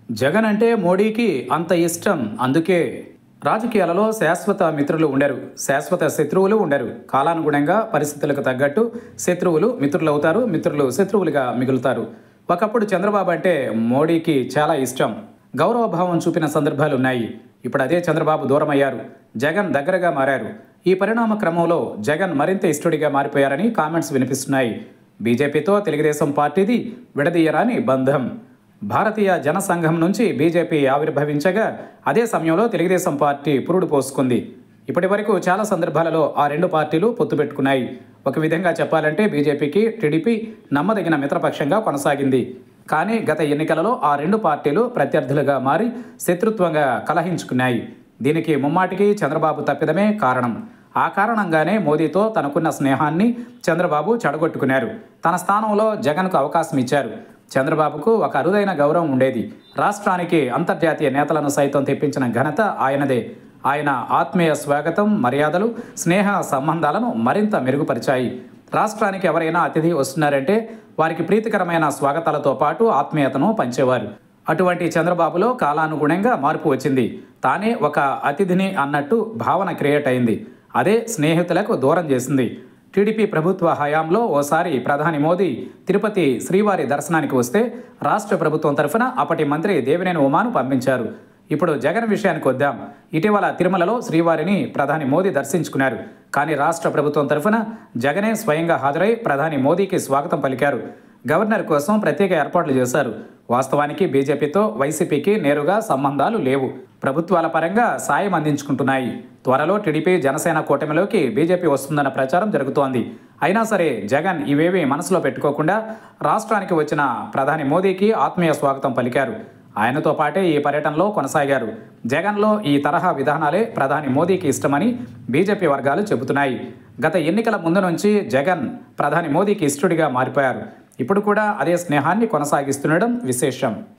జగన్ అంటే మోడీకి అంత ఇష్టం అందుకే రాజకీయాలలో శాశ్వత మిత్రులు ఉండరు శాశ్వత శత్రువులు ఉండరు కాలానుగుణంగా పరిస్థితులకు తగ్గట్టు శత్రువులు మిత్రులవుతారు మిత్రులు శత్రువులుగా మిగులుతారు ఒకప్పుడు చంద్రబాబు అంటే మోడీకి చాలా ఇష్టం గౌరవభావం చూపిన సందర్భాలు ఉన్నాయి ఇప్పుడు అదే చంద్రబాబు దూరమయ్యారు జగన్ దగ్గరగా మారారు ఈ పరిణామ క్రమంలో జగన్ మరింత ఇష్టడిగా మారిపోయారని కామెంట్స్ వినిపిస్తున్నాయి బీజేపీతో తెలుగుదేశం పార్టీది విడదీయరాని బంధం భారతీయ జనసంఘం నుంచి బీజేపీ ఆవిర్భవించగా అదే సమయంలో తెలుగుదేశం పార్టీ పురుడు పోసుకుంది ఇప్పటి వరకు చాలా సందర్భాలలో ఆ రెండు పార్టీలు పొత్తు పెట్టుకున్నాయి ఒక విధంగా చెప్పాలంటే బీజేపీకి టీడీపీ నమ్మదగిన మిత్రపక్షంగా కొనసాగింది కానీ గత ఎన్నికలలో ఆ రెండు పార్టీలు ప్రత్యర్థులుగా మారి శత్రుత్వంగా కలహించుకున్నాయి దీనికి ముమ్మాటికి చంద్రబాబు తప్పిదమే కారణం ఆ కారణంగానే మోదీతో తనకున్న స్నేహాన్ని చంద్రబాబు చెడగొట్టుకున్నారు తన స్థానంలో జగన్కు అవకాశం ఇచ్చారు చంద్రబాబుకు ఒక అరుదైన గౌరవం ఉండేది రాష్ట్రానికి అంతర్జాతీయ నేతలను సైతం తెప్పించిన ఘనత ఆయనదే ఆయన ఆత్మీయ స్వాగతం మర్యాదలు స్నేహ సంబంధాలను మరింత మెరుగుపరిచాయి రాష్ట్రానికి ఎవరైనా అతిథి వస్తున్నారంటే వారికి ప్రీతికరమైన స్వాగతాలతో పాటు ఆత్మీయతను పంచేవారు అటువంటి చంద్రబాబులో కాలానుగుణంగా మార్పు వచ్చింది తానే ఒక అతిథిని అన్నట్టు భావన క్రియేట్ అయింది అదే స్నేహితులకు దూరం చేసింది టీడీపీ ప్రభుత్వ హయాంలో ఓసారి ప్రధాని మోదీ తిరుపతి శ్రీవారి దర్శనానికి వస్తే రాష్ట్ర ప్రభుత్వం తరఫున అప్పటి మంత్రి దేవినేని ఉమాను పంపించారు ఇప్పుడు జగన్ విషయానికి వద్దాం ఇటీవల తిరుమలలో శ్రీవారిని ప్రధాని మోదీ దర్శించుకున్నారు కానీ రాష్ట్ర ప్రభుత్వం తరఫున జగనే స్వయంగా హాజరై ప్రధాని మోదీకి స్వాగతం పలికారు గవర్నర్ కోసం ప్రత్యేక ఏర్పాట్లు చేశారు వాస్తవానికి బీజేపీతో వైసీపీకి నేరుగా సంబంధాలు లేవు ప్రభుత్వాల పరంగా సాయం అందించుకుంటున్నాయి త్వరలో టీడీపీ జనసేన కూటమిలోకి బీజేపీ వస్తుందన్న ప్రచారం జరుగుతోంది అయినా సరే జగన్ ఇవేవి మనసులో పెట్టుకోకుండా రాష్ట్రానికి వచ్చిన ప్రధాని మోదీకి ఆత్మీయ స్వాగతం పలికారు ఆయనతో పాటే ఈ పర్యటనలో కొనసాగారు జగన్లో ఈ తరహా విధానాలే ప్రధాని మోదీకి ఇష్టమని బీజేపీ వర్గాలు చెబుతున్నాయి గత ఎన్నికల ముందు నుంచి జగన్ ప్రధాని మోదీకి ఇష్టడిగా మారిపోయారు ఇప్పుడు కూడా అదే స్నేహాన్ని కొనసాగిస్తుండడం విశేషం